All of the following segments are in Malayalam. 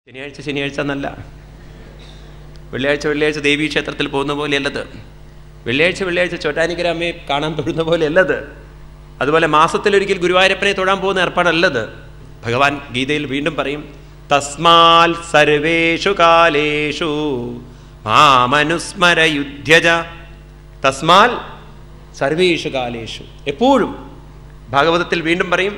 ശനിയാഴ്ച ശനിയാഴ്ച എന്നല്ല വെള്ളിയാഴ്ച വെള്ളിയാഴ്ച ദേവീ ക്ഷേത്രത്തിൽ പോകുന്ന പോലെയല്ലത് വെള്ളിയാഴ്ച വെള്ളിയാഴ്ച ചോറ്റാനിക്കര അമ്മയെ കാണാൻ തൊഴുന്ന പോലെയല്ലത് അതുപോലെ മാസത്തിലൊരിക്കൽ ഗുരുവായൂരപ്പനെ തൊഴാൻ പോകുന്ന ഏർപ്പാടല്ലത് ഭഗവാൻ ഗീതയിൽ വീണ്ടും പറയും തസ്മാൽ സർവേഷു കാലേഷു മാമനുസ്മര യുദ്ധ്യജ തസ്മാൽ സർവേഷു കാലേഷു എപ്പോഴും ഭാഗവതത്തിൽ വീണ്ടും പറയും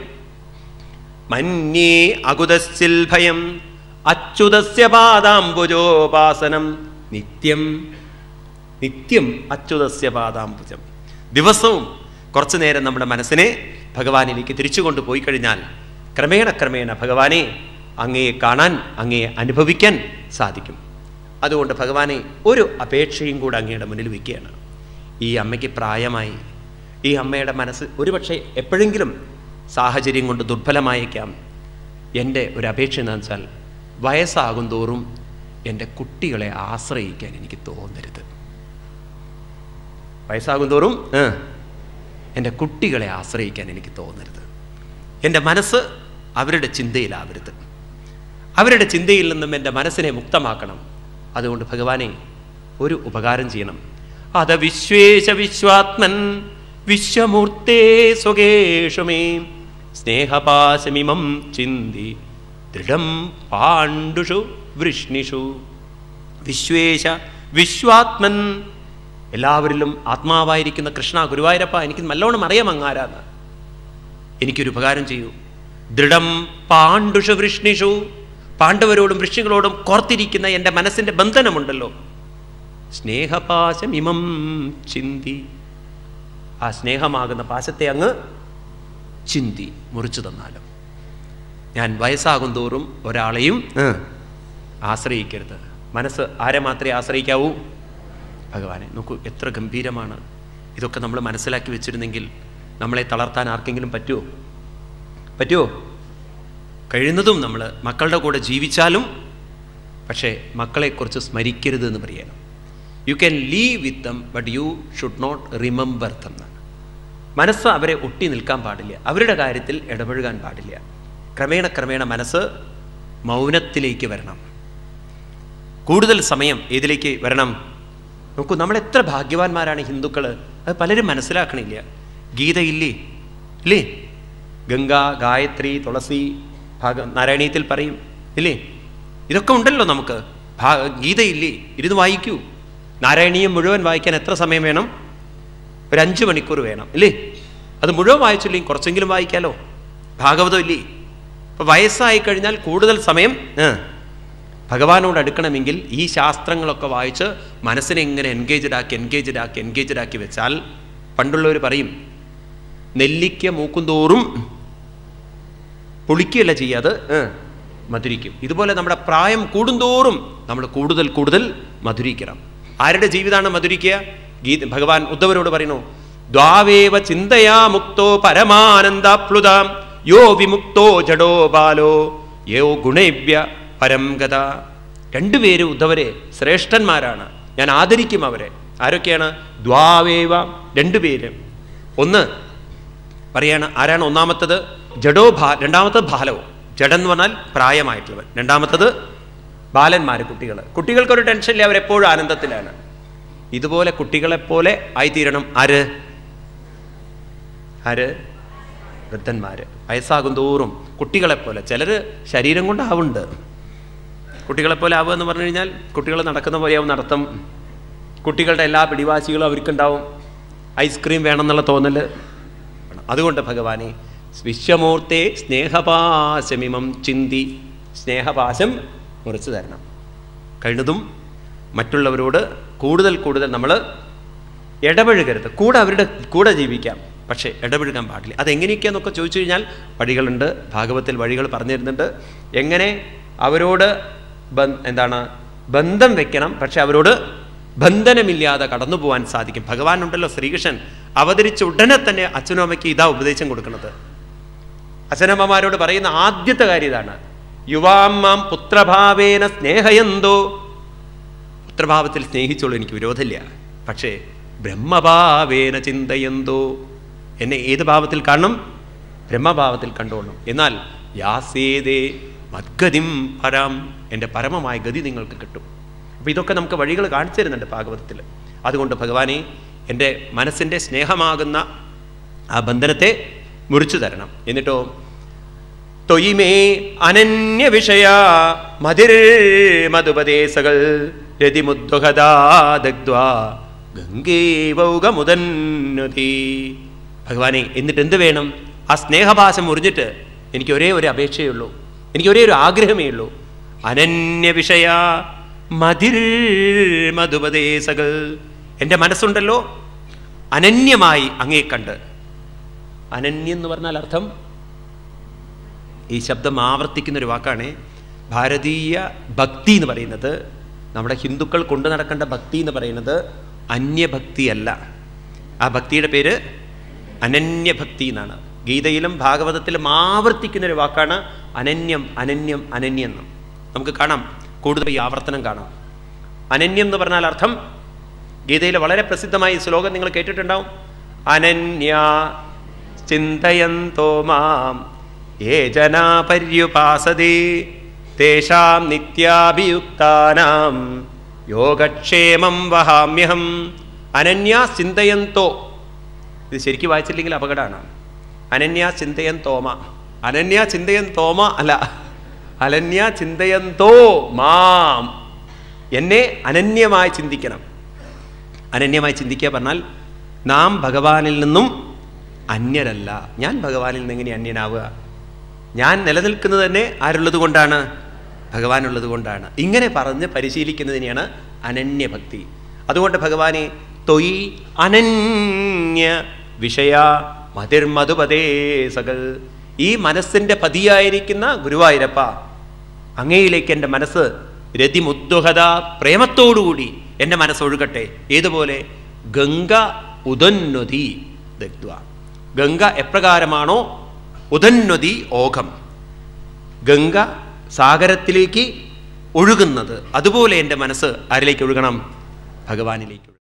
മന്യേ അകുതസ്സിൽ ഭയം അച്യുതസ്യ പാദാംബുജോപാസനം നിത്യം നിത്യം അച്യുതസ്യ പാദാംബുജം ദിവസവും കുറച്ചു നേരം നമ്മുടെ മനസ്സിനെ ഭഗവാനിലേക്ക് തിരിച്ചു കൊണ്ടുപോയി കഴിഞ്ഞാൽ ക്രമേണ ക്രമേണ ഭഗവാനെ അങ്ങയെ കാണാൻ അങ്ങയെ അനുഭവിക്കാൻ സാധിക്കും അതുകൊണ്ട് ഭഗവാനെ ഒരു അപേക്ഷയും കൂടെ അങ്ങയുടെ മുന്നിൽ വയ്ക്കുകയാണ് ഈ അമ്മയ്ക്ക് പ്രായമായി ഈ അമ്മയുടെ മനസ്സ് ഒരുപക്ഷെ എപ്പോഴെങ്കിലും സാഹചര്യം കൊണ്ട് ദുർബലമായേക്കാം എൻ്റെ ഒരു അപേക്ഷ എന്താണെന്ന് വെച്ചാൽ വയസ്സാകും തോറും എൻ്റെ കുട്ടികളെ ആശ്രയിക്കാൻ എനിക്ക് തോന്നരുത് വയസ്സാകും തോറും ആ, എൻ്റെ കുട്ടികളെ ആശ്രയിക്കാൻ എനിക്ക് തോന്നരുത് എൻ്റെ മനസ്സ് അവരുടെ ചിന്തയിലാവരുത് അവരുടെ ചിന്തയിൽ നിന്നും എൻ്റെ മനസ്സിനെ മുക്തമാക്കണം അതുകൊണ്ട് ഭഗവാനെ ഒരു ഉപകാരം ചെയ്യണം അത വിശ്വേശ വിശ്വാത്മൻ വിശ്വമൂർത്തേ സ്വകേഷുമേ സ്നേഹപാശമിമം ചിന്തി ദൃഢം പാണ്ഡുഷു വൃഷ്ണിഷു വിശ്വേശ വിശ്വാത്മൻ എല്ലാവരിലും ആത്മാവായിരിക്കുന്ന കൃഷ്ണ ഗുരുവായൂരപ്പ എനിക്ക് നല്ലോണം അറിയാം അങ്ങാരാന്ന് എനിക്കൊരു ഉപകാരം ചെയ്യൂ ദൃഢം പാണ്ഡുഷു വൃഷ്ണിഷു പാണ്ഡവരോടും വൃഷ്ണികളോടും കോർത്തിരിക്കുന്ന എൻ്റെ മനസ്സിൻ്റെ ബന്ധനമുണ്ടല്ലോ സ്നേഹപാശം ഇമം ചിന്തി ആ സ്നേഹമാകുന്ന പാശത്തെ അങ്ങ് ചിന്തി മുറിച്ചു തന്നാലും ഞാൻ വയസ്സാകും തോറും ഒരാളെയും ഏ, ആശ്രയിക്കരുത് മനസ്സ് ആരെ മാത്രമേ ആശ്രയിക്കാവൂ ഭഗവാനെ നോക്കൂ എത്ര ഗംഭീരമാണ് ഇതൊക്കെ നമ്മൾ മനസ്സിലാക്കി വെച്ചിരുന്നെങ്കിൽ നമ്മളെ തളർത്താൻ ആർക്കെങ്കിലും പറ്റുമോ പറ്റുമോ കഴിയുന്നതും നമ്മൾ മക്കളുടെ കൂടെ ജീവിച്ചാലും പക്ഷേ മക്കളെക്കുറിച്ച് സ്മരിക്കരുത് എന്ന് പറയണം you can leave with them but you should not remember them എന്നാണ് മനസ്സ് അവരെ ഒട്ടി നിൽക്കാൻ പാടില്ല അവരുടെ കാര്യത്തിൽ ഇടപഴകാൻ പാടില്ല ക്രമേണ ക്രമേണ മനസ്സ് മൗനത്തിലേക്ക് വരണം കൂടുതൽ സമയം ഏതിലേക്ക് വരണം നോക്കൂ നമ്മൾ എത്ര ഭാഗ്യവാന്മാരാണ് ഹിന്ദുക്കൾ അത് പലരും മനസ്സിലാക്കണില്ല ഗീതയില്ലേ ഇല്ലേ ഗംഗ ഗായത്രി തുളസി ഭാഗ നാരായണീയത്തിൽ പറയും ഇല്ലേ ഇതൊക്കെ ഉണ്ടല്ലോ നമുക്ക് ഭാ ഗീതയില്ലേ ഇരുന്ന് വായിക്കൂ നാരായണീയം മുഴുവൻ വായിക്കാൻ എത്ര സമയം വേണം ഒരു അഞ്ച് മണിക്കൂർ വേണം ഇല്ലേ അത് മുഴുവൻ വായിച്ചില്ലെങ്കിൽ കുറച്ചെങ്കിലും വായിക്കാലോ ഭാഗവതം ഇല്ലേ അപ്പൊ വയസ്സായി കഴിഞ്ഞാൽ കൂടുതൽ സമയം ആ, ഭഗവാനോട് അടുക്കണമെങ്കിൽ ഈ ശാസ്ത്രങ്ങളൊക്കെ വായിച്ച് മനസ്സിനെ ഇങ്ങനെ എൻഗേജഡ് ആക്കി എൻഗേജഡ് ആക്കി എൻഗേജഡ് ആക്കി വെച്ചാൽ പണ്ടുള്ളവർ പറയും നെല്ലിക്ക മൂക്കുന്തോറും പുളിക്കുകയല്ല ചെയ്യാതെ ഏ, മധുരിക്കും ഇതുപോലെ നമ്മുടെ പ്രായം കൂടുന്തോറും നമ്മൾ കൂടുതൽ കൂടുതൽ മധുരിക്കണം ആരുടെ ജീവിതമാണ് മധുരിക്കുക ഗീത ഭഗവാൻ ഉദ്ധവരോട് പറയുന്നു ദ്വാവേവ ചിന്തയാ മുക്തോ പരമാനന്ദാപ്ലുതാം യോ വിമുക്തോ ജഡോ ബാലോ യോ ഗുണേഭ്യ പരം ഗത രണ്ടുപേരും ഉദ്ധവരെ ശ്രേഷ്ഠന്മാരാണ് ഞാൻ ആദരിക്കും അവരെ ആരൊക്കെയാണ് ദ്വാവേവ രണ്ടുപേര് ഒന്ന് പറയാണ് ആരാണ് ഒന്നാമത്തത് ജഡോ ഭാ രണ്ടാമത്തത് ബാലവോ ജഡൻ എന്ന് പറഞ്ഞാൽ പ്രായമായിട്ടുള്ളവൻ രണ്ടാമത്തത് ബാലന്മാർ കുട്ടികൾ കുട്ടികൾക്കൊരു ടെൻഷനില്ല അവരെപ്പോഴും ആനന്ദത്തിലാണ് ഇതുപോലെ കുട്ടികളെപ്പോലെ ആയിത്തീരണം ആര് ആര് വൃദ്ധന്മാര് വയസ്സാകും തോറും കുട്ടികളെപ്പോലെ ചിലർ ശരീരം കൊണ്ടാവുന്നുണ്ട് കുട്ടികളെപ്പോലെ ആവുക എന്ന് പറഞ്ഞു കഴിഞ്ഞാൽ കുട്ടികൾ നടക്കുന്ന പോലെയാവും നടത്തം കുട്ടികളുടെ എല്ലാ പിടിവാശികളും അവർക്കുണ്ടാവും ഐസ്ക്രീം വേണമെന്നുള്ള തോന്നൽ അതുകൊണ്ട് ഭഗവാനെ വിശ്വമൂർത്തെ സ്നേഹപാശമിമം ചിന്തി സ്നേഹപാശം മുറിച്ചു തരണം കഴിഞ്ഞതും മറ്റുള്ളവരോട് കൂടുതൽ കൂടുതൽ നമ്മൾ ഇടപഴകരുത് കൂടെ അവരുടെ കൂടെ ജീവിക്കാം പക്ഷേ ഇടപഴകാൻ പാടില്ല അതെങ്ങനെയൊക്കെയാന്നൊക്കെ ചോദിച്ചു കഴിഞ്ഞാൽ വഴികളുണ്ട് ഭാഗവത്തിൽ വഴികൾ പറഞ്ഞു തരുന്നുണ്ട് എങ്ങനെ അവരോട് ബ- എന്താണ് ബന്ധം വെക്കണം പക്ഷെ അവരോട് ബന്ധനമില്ലാതെ കടന്നു പോകാൻ സാധിക്കും ഭഗവാൻ ഉണ്ടല്ലോ ശ്രീകൃഷ്ണൻ അവതരിച്ച ഉടനെ തന്നെ അച്ഛനും അമ്മയ്ക്ക് ഇതാ ഉപദേശം കൊടുക്കുന്നത് അച്ഛനമ്മമാരോട് പറയുന്ന ആദ്യത്തെ കാര്യം ഇതാണ് യുവാമ്മാം പുത്രഭാവേന സ്നേഹയന്തോ പുത്രഭാവത്തിൽ സ്നേഹിച്ചോളൂ എനിക്ക് വിരോധമില്ല പക്ഷേ ബ്രഹ്മഭാവേന ചിന്തയന്തോ എന്നെ ഏത് ഭാവത്തിൽ കാണണം ബ്രഹ്മഭാവത്തിൽ കണ്ടോണം എന്നാൽ യാസേതേ മദ്ഗതിം പരാം എൻ്റെ പരമമായ ഗതി നിങ്ങൾക്ക് കിട്ടും അപ്പോൾ ഇതൊക്കെ നമുക്ക് വഴികൾ കാണിച്ചു തരുന്നുണ്ട് ഭാഗവതത്തിൽ അതുകൊണ്ട് ഭഗവാനെ എൻ്റെ മനസ്സിൻ്റെ സ്നേഹമാകുന്ന ആ ബന്ധനത്തെ മുറിച്ചു തരണം എന്നിട്ടോ തൊയ്മേ അനന്യ വിഷയ മതിർ മധുപദേശകൾ രതിമുദ്വഹദാദഗ്ധ്വാ ഗംഗേവൗകമുദന്നതി ഭഗവാനെ എന്നിട്ട് എന്ത് വേണം ആ സ്നേഹഭാഷം മുറിഞ്ഞിട്ട് എനിക്ക് ഒരേ ഒരു അപേക്ഷയുള്ളൂ എനിക്ക് ഒരേ ഒരു ആഗ്രഹമേ ഉള്ളൂ അനന്യ വിഷയ മതിർ മധുപദേശകൾ എൻ്റെ മനസ്സുണ്ടല്ലോ അനന്യമായി അങ്ങേ കണ്ട് അനന്യം എന്ന് പറഞ്ഞാൽ അർത്ഥം ഈ ശബ്ദം ആവർത്തിക്കുന്ന ഒരു വാക്കാണ് ഭാരതീയ ഭക്തി എന്ന് പറയുന്നത് നമ്മുടെ ഹിന്ദുക്കൾ കൊണ്ടു നടക്കേണ്ട ഭക്തി എന്ന് പറയുന്നത് അന്യഭക്തിയല്ല ആ ഭക്തിയുടെ പേര് അനന്യഭക്തി എന്നാണ് ഗീതയിലും ഭാഗവതത്തിലും ആവർത്തിക്കുന്ന ഒരു വാക്കാണ് അനന്യം അനന്യം അനന്യം എന്ന് നമുക്ക് കാണാം കൂടുതൽ ഈ ആവർത്തനം കാണാം അനന്യം എന്ന് പറഞ്ഞാൽ അർത്ഥം ഗീതയിലെ വളരെ പ്രസിദ്ധമായ ഈ ശ്ലോകം നിങ്ങൾ കേട്ടിട്ടുണ്ടാവും അനന്യ ചിന്തയന്തോ മാം യേ ജനാ പര്യുപാസതേ തേഷാം നിത്യാഭിയുക്താനാം യോഗക്ഷേമം വഹാമ്യഹം അനന്യ ചിന്തയന്തോ ഇത് ശരിക്കും വായിച്ചില്ലെങ്കിൽ അപകടമാണ് അനന്യ ചിന്തയൻ തോമ അനന്യ ചിന്തയൻ തോമ അല്ല അനന്യ ചിന്തയന്തോ മാം എന്നെ അനന്യമായി ചിന്തിക്കണം അനന്യമായി ചിന്തിക്കുക പറഞ്ഞാൽ നാം ഭഗവാനിൽ നിന്നും അന്യരല്ല ഞാൻ ഭഗവാനിൽ നിന്ന് എങ്ങനെ അന്യനാവുക ഞാൻ നിലനിൽക്കുന്നത് തന്നെ ആരുള്ളത് കൊണ്ടാണ് ഭഗവാനുള്ളത് കൊണ്ടാണ് ഇങ്ങനെ പറഞ്ഞ് പരിശീലിക്കുന്നതിനെയാണ് അനന്യഭക്തി അതുകൊണ്ട് ഭഗവാനെ തൊയ് അനന്യ വിഷയ മതിർമധുപതേസകൾ ഈ മനസ്സിന്റെ പതിയായിരിക്കുന്ന ഗുരുവായൂരപ്പ അങ്ങയിലേക്ക് എൻ്റെ മനസ്സ് രതിമുദ്വഹത പ്രേമത്തോടുകൂടി എൻ്റെ മനസ്സൊഴുകട്ടെ ഏതുപോലെ ഗംഗ ഉദന്നതി ദഗ്ധ്വ ഗംഗ എപ്രകാരമാണോ ഉദന്നതി ഓഘം ഗംഗ സാഗരത്തിലേക്ക് ഒഴുകുന്നത് അതുപോലെ എൻ്റെ മനസ്സ് ആരിലേക്ക് ഒഴുകണം ഭഗവാനിലേക്ക്